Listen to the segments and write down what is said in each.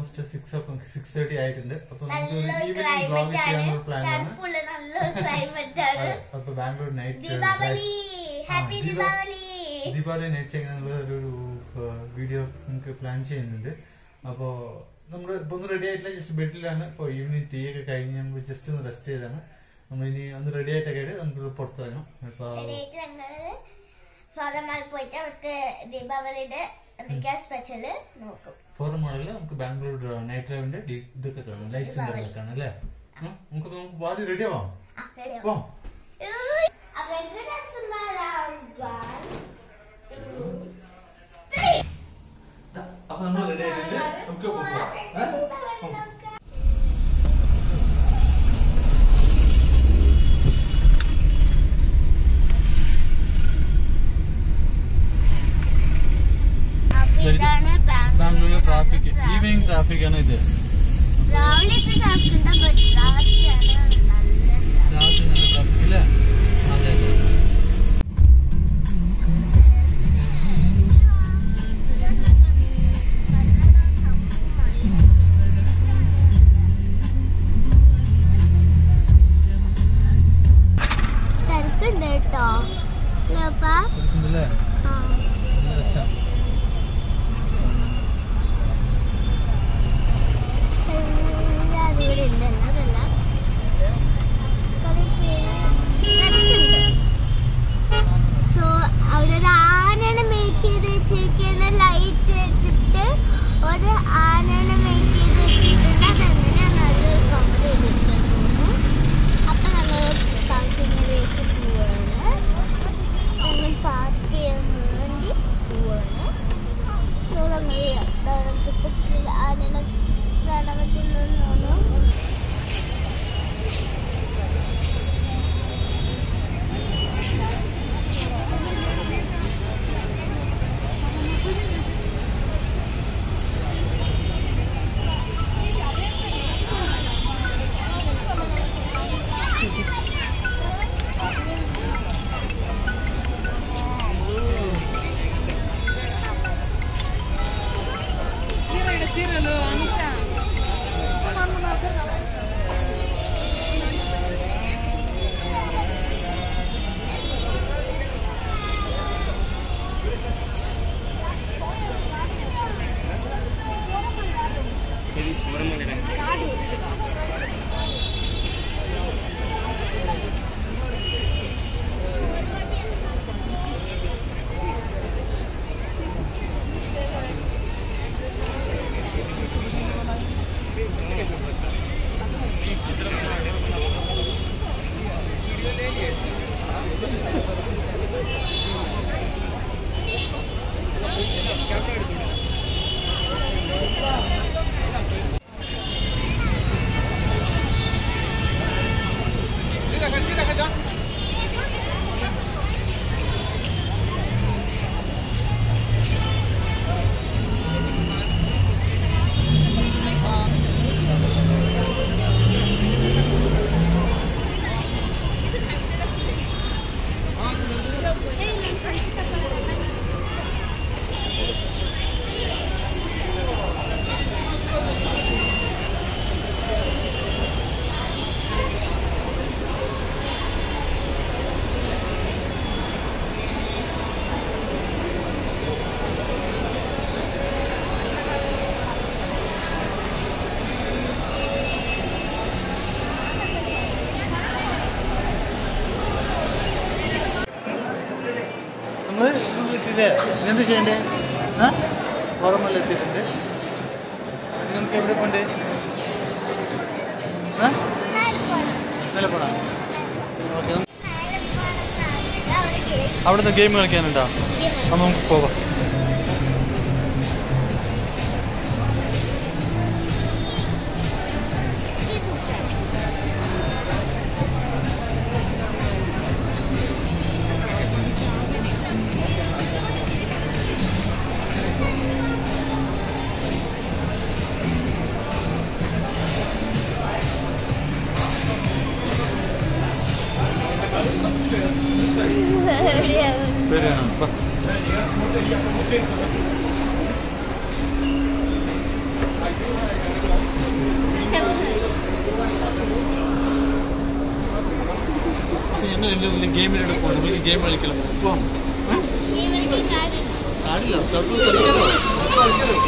Almost six six thirty ആയിട്ടുണ്ട് അപ്പൊ നമുക്ക് നല്ലൊരു ഈവനിങ് ബ്ലോഗ് ക്ലൈമറ്റ് ആണ് ചെയ്യാനുള്ള പ്ലാൻ ആണ് തണുപ്പുള്ള നല്ലൊരു ക്ലൈമറ്റ് ആണ് അതെ, അപ്പൊ ബാംഗ്ലൂർ നൈറ്റ് ദീപാവലി ഹാപ്പി ദീപാ- ദീപാവലി ദീപാവലി നൈറ്റ് എങ്ങനെയുള്ള ഒരു വീഡിയോ നമുക്ക് പ്ലാൻ ചെയ്യുന്നുണ്ട് അപ്പോ നമ്മൾ ഇപ്പൊ ഒന്നും റെഡി ആയിട്ടില്ല ജസ്റ്റ് ബെഡിലാണ് ഇപ്പൊ ഈവനിങ് ടീ ഒക്കെ കഴിഞ്ഞ് നമ്മൾ ജസ്റ്റ് ഒന്ന് റെസ്റ്റ് ചെയ്താണ് നമ്മൾ ഇനി ഒന്ന് റെഡി ആയിട്ടൊക്കെ ആയിട്ട് നമുക്ക് പുറത്തിറങ്ങാം ഇപ്പൊ റെഡിയായിട്ട് ഞങ്ങള് ഫോറമാൾ പോയിട്ട് അവിടുത്തെ ദീപാവലിയുടെ എന്തൊക്കെയാ സ്പെഷ്യല് നോക്കും ഫോറം മോഡലിൽ നമുക്ക് ബാംഗ്ലൂർ നൈറ്റ് ഡ്രൈവിന്റെ ഇതൊക്കെ കാണാം ലൈറ്റ്സ് ദീപാവലി. കാണാം അല്ലേ ഉം, നമുക്ക് നമുക്ക് ആദ്യം റെഡി ആവാം ആ, ready ആവും. പോവാം അപ്പൊ എനിക്ക് രസം വരാം. One, two, three. അപ്പൊ നമ്മൾ റെഡി ആയിട്ടുണ്ട് നമുക്ക് പോവാം ഏ? പോവാം. അപ്പൊ ഇതാണ് ബാംഗ്ലൂരിലെ ട്രാഫിക് traffic. ഈവനിങ് ട്രാഫിക് ആണ് ഇത് രാവിലത്തെ traffic ഉണ്ട്, but രാത്രിയാണ് നല്ല traffic. രാവിലെ നല്ല ട്രാഫിക് അല്ലേ അതെ അതെ തിരക്കുണ്ട് കേട്ടോ ഇല്ലപ്പാ? കൊടുക്കുന്നില്ലേ ആ. നല്ല രസം എല്ലാവരും ഇവിടെ ഉണ്ട് അല്ലാതല്ല കുറേ പേര് തിരക്കുണ്ട് സോ അവിടെ ഒരു ആനനെ മേക്ക് ചെയ്ത് വെച്ചിരിക്കുന്ന ലൈറ്റ് വെച്ചിട്ട് ഒരു ആനനെ മേക്ക് ചെയ്ത് വെച്ചിട്ടുണ്ട് അതെങ്ങനെയാണ് അത് കവർ ചെയ്തിരിക്കുന്നു അപ്പൊ ഞങ്ങൾ പാർക്കിങ്ങിലേക്ക് പോവാണ് ഞങ്ങൾ പാർക്ക് ചെയ്യാൻ വേണ്ടി പോവാണ് സോ നമ്മൾ നമുക്ക് ആനനെ കാണാൻ പറ്റുന്നു നമ്മള് എത്തിയില്ലേ എന്ത് ചെയ്യണ്ടേ ആ ഓർമ്മല്ല എത്തിയിട്ടുണ്ട് ഇനി നമുക്ക് എവിടെ പോണ്ടേ ആ മേലെ പോണാ ഓക്കെ അവിടുന്ന് ഗെയിം കളിക്കാനുണ്ടോ അപ്പം നമുക്ക് പോവാം ശരിയാണ് വാ. ഞങ്ങൾ രണ്ടും ഗെയിമിലൂടെ പോകണം നമുക്ക് ഗെയിം കളിക്കണം പോവാം കാടില്ല സർക്കിൾ കളിക്കാലോ കളിക്കാലോ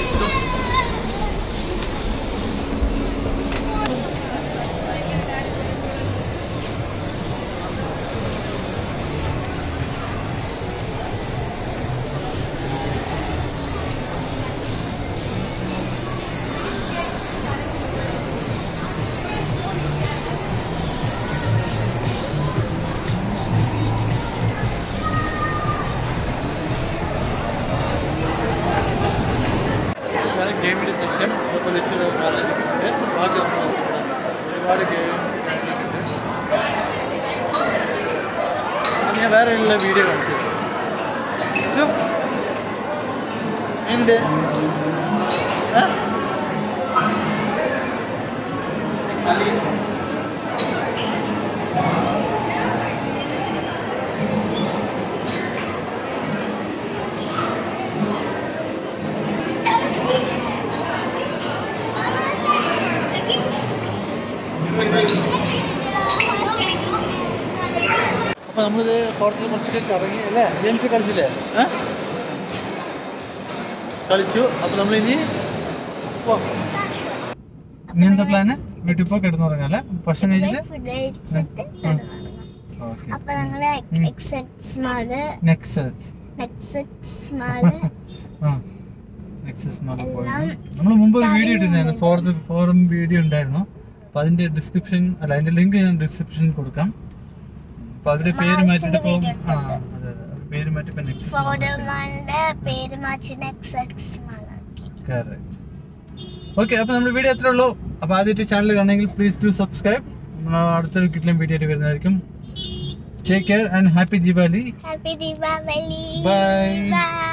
ഇതാണ് ഗെയിമിൻ്റെ സെഷൻ ഇപ്പോൾ വെച്ചത് പറഞ്ഞിട്ടുണ്ട് ബാക്കി ഒരുപാട് ഗെയിം ഞാൻ വേറെ ഉള്ള വീഡിയോ കാണിച്ചു ചു ഉണ്ട് അപ്പോൾ നമ്മളിത് കോർട്ടിൽ കുറച്ചൊക്കെ കറങ്ങി അല്ലേ ഗെയിംസ് കളിച്ചില്ലേ ഏ? കളിച്ചു അപ്പോൾ നമ്മളിനി പോവാം. ഇനി എന്താ പ്ലാന് വീട്ടിൽ പോയി കിടന്നുറങ്ങാം അല്ലേ ഭക്ഷണം കഴിച്ചിട്ട് ഫുഡ് കഴിച്ചിട്ട് ഓക്കെ അപ്പൊ ഞങ്ങള് എക്സെക്സ് മാള് നെക്സസ് നെക്സെക്സ് മാള് ആ നെക്സസ് മാളിൽ പോയി എല്ലാം നമ്മൾ മുമ്പ് ഒരു വീഡിയോ കാര്യങ്ങൾ ഇട്ടിട്ടുണ്ടായിരുന്നു ഉണ്ട്. ഫോറത്ത് ഫോറം വീഡിയോ ഉണ്ടായിരുന്നു അപ്പൊ അതിന്റെ ഡിസ്ക്രിപ്ഷൻ അല്ല അതിന്റെ ലിങ്ക് ഞാൻ ഡിസ്ക്രിപ്ഷനിൽ കൊടുക്കാം അപ്പൊ അവരുടെ പേര് മാൾസിന്റെ മാറ്റിട്ട് ഇപ്പം video ആ ഇട്ടിട്ടുണ്ട്. അതെ അതെ അവരുടെ പേര് മാറ്റി ഇപ്പൊ നെക്സസ് ഫോർഡർമാന്റെ പേര് മാറ്റി നെക്സെക്സ് മാളാക്കി ഓക്കെ അപ്പൊ നമ്മുടെ വീഡിയോ എത്ര ഉള്ളൂ അപ്പൊ ആദ്യമായിട്ട് ചാനൽ കാണണമെങ്കിൽ പ്ലീസ് ഡു സബ്സ്ക്രൈബ് നമ്മൾ അടുത്തൊരു കിട്ടിലും വീഡിയോ ആയിട്ട് വരുന്നതായിരിക്കും take care and happy Deepavali happy Deepavali bye by